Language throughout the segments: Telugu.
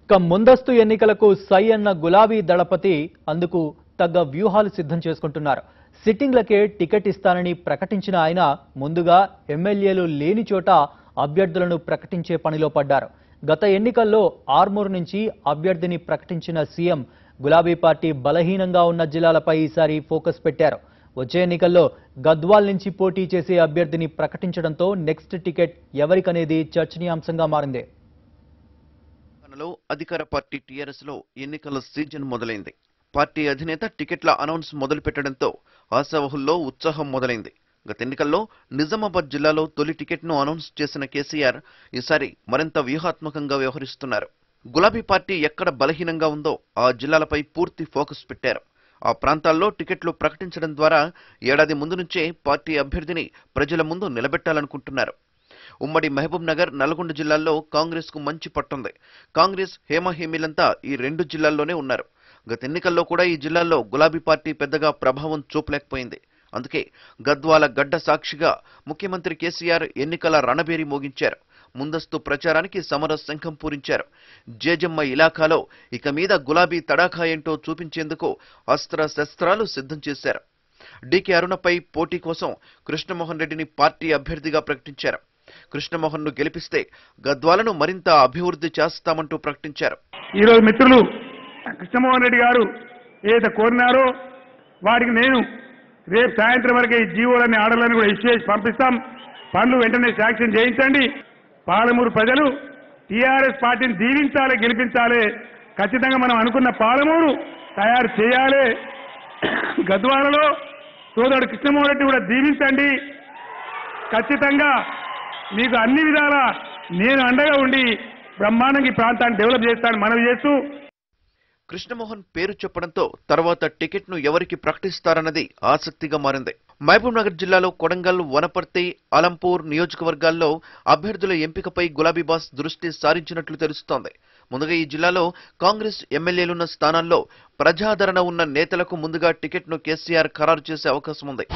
ఇక ముందస్తు ఎన్నికలకు సై అన్న గులాబీ దళపతి అందుకు తగ్గ వ్యూహాలు సిద్ధం చేసుకుంటున్నారు సిట్టింగ్లకే టికెట్ ఇస్తానని ప్రకటించిన ఆయన ముందుగా ఎమ్మెల్యేలు లేని చోట అభ్యర్థులను ప్రకటించే పనిలో పడ్డారు గత ఎన్నికల్లో ఆర్మూర్ నుంచి అభ్యర్థిని ప్రకటించిన సీఎం గులాబీ పార్టీ బలహీనంగా ఉన్న జిల్లాలపై ఈసారి ఫోకస్ పెట్టారు వచ్చే ఎన్నికల్లో గద్వాల్ నుంచి పోటీ చేసే అభ్యర్థిని ప్రకటించడంతో నెక్స్ట్ టికెట్ ఎవరికనేది చర్చనీయాంశంగా మారింది తెలంగాణలో అధికార పార్టీ టీఆర్ఎస్ లో ఎన్నికల సీజన్ మొదలైంది పార్టీ అధినేత టికెట్ల అనౌన్స్ మొదలు పెట్టడంతో ఆశావహుల్లో ఉత్సాహం మొదలైంది గత ఎన్నికల్లో నిజామాబాద్ జిల్లాలో తొలి టికెట్ను అనౌన్స్ చేసిన కేసీఆర్ ఈసారి మరింత వ్యూహాత్మకంగా వ్యవహరిస్తున్నారు గులాబీ పార్టీ ఎక్కడ బలహీనంగా ఉందో ఆ జిల్లాలపై పూర్తి ఫోకస్ పెట్టారు ఆ ప్రాంతాల్లో టికెట్లు ప్రకటించడం ద్వారా ఏడాది ముందు నుంచే పార్టీ అభ్యర్థిని ప్రజల ముందు నిలబెట్టాలనుకుంటున్నారు ఉమ్మడి మహబూబ్ నగర్ నల్గొండ జిల్లాల్లో కాంగ్రెస్ కు మంచి పట్టుంది కాంగ్రెస్ హేమహేమీలంతా ఈ రెండు జిల్లాల్లోనే ఉన్నారు గత ఎన్నికల్లో కూడా ఈ జిల్లాల్లో గులాబీ పార్టీ పెద్దగా ప్రభావం చూపలేకపోయింది అందుకే గద్వాల గడ్డ సాక్షిగా ముఖ్యమంత్రి కేసీఆర్ ఎన్నికల రణబేరి మోగించారు ముందస్తు ప్రచారానికి సమర శంఖం పూరించారు జేజమ్మ ఇలాఖాలో ఇక మీద గులాబీ తడాఖా ఏంటో చూపించేందుకు అస్త్ర శస్త్రాలు సిద్ధం చేశారు డీకే అరుణపై పోటీ కోసం కృష్ణమోహన్ రెడ్డిని పార్టీ అభ్యర్థిగా ప్రకటించారు కృష్ణమోహన్ ను గెలిపిస్తే గద్వాలను మరింత అభివృద్ధి చేస్తామంటూ ప్రకటించారు ఈరోజు మిత్రులు కృష్ణమోహన్ రెడ్డి గారు ఏదైతే కోరినారో వారికి నేను రేపు సాయంత్రం వరకు ఈ జీవోలన్నీ ఆర్డర్లను కూడా ఇష్యూ చేసి పంపిస్తాం పనులు వెంటనే శాంక్షన్ చేయించండి పాలమూరు ప్రజలు టీఆర్ఎస్ పార్టీని దీవించాలి గెలిపించాలి ఖచ్చితంగా మనం అనుకున్న పాలమూరు తయారు చేయాలి గద్వాలలో సోదరుడు కృష్ణమోహన్ రెడ్డి కూడా దీవించండి ఖచ్చితంగా మీకు అన్ని విధాల నేను అండగా ఉండి బ్రహ్మాండంగా ఈ ప్రాంతాన్ని డెవలప్ చేస్తానని మనవి చేస్తూ కృష్ణమోహన్ పేరు చెప్పడంతో తర్వాత టికెట్ ను ఎవరికి ప్రకటిస్తారన్నది ఆసక్తిగా మారింది మహబూబ్ నగర్ జిల్లాలో కొడంగల్ వనపర్తి అలంపూర్ నియోజకవర్గాల్లో అభ్యర్థుల ఎంపికపై గులాబీ బాస్ దృష్టి సారించినట్లు తెలుస్తోంది ముందుగా ఈ జిల్లాలో కాంగ్రెస్ ఎమ్మెల్యేలున్న స్థానాల్లో ప్రజాదరణ ఉన్న నేతలకు ముందుగా టికెట్ ను కేసీఆర్ ఖరారు చేసే అవకాశం ఉంది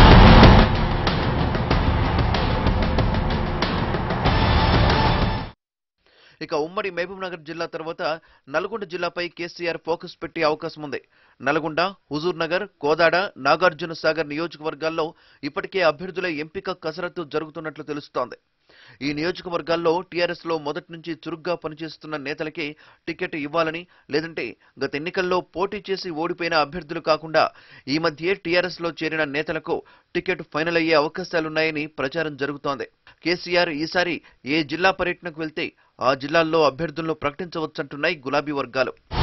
ఇక ఉమ్మడి మహబూబ్ నగర్ జిల్లా తర్వాత నల్గొండ జిల్లాపై కేసీఆర్ ఫోకస్ పెట్టే అవకాశం ఉంది నల్గొండ హుజూర్ నగర్ కోదాడ నాగార్జున సాగర్ నియోజకవర్గాల్లో ఇప్పటికే అభ్యర్థుల ఎంపిక కసరత్తు జరుగుతున్నట్లు తెలుస్తోంది ఈ నియోజకవర్గాల్లో టీఆర్ఎస్ లో మొదటి నుంచి చురుగ్గా పనిచేస్తున్న నేతలకే టికెట్ ఇవ్వాలని లేదంటే గత ఎన్నికల్లో పోటీ చేసి ఓడిపోయిన అభ్యర్థులు కాకుండా ఈ మధ్యే టీఆర్ఎస్ లో చేరిన నేతలకు టికెట్ ఫైనల్ అయ్యే అవకాశాలున్నాయని ప్రచారం జరుగుతోంది కేసీఆర్ ఈసారి ఏ జిల్లా పర్యటనకు వెళ్తే ఆ జిల్లాల్లో అభ్యర్థులను ప్రకటించవచ్చంటున్నాయి గులాబీ వర్గాలు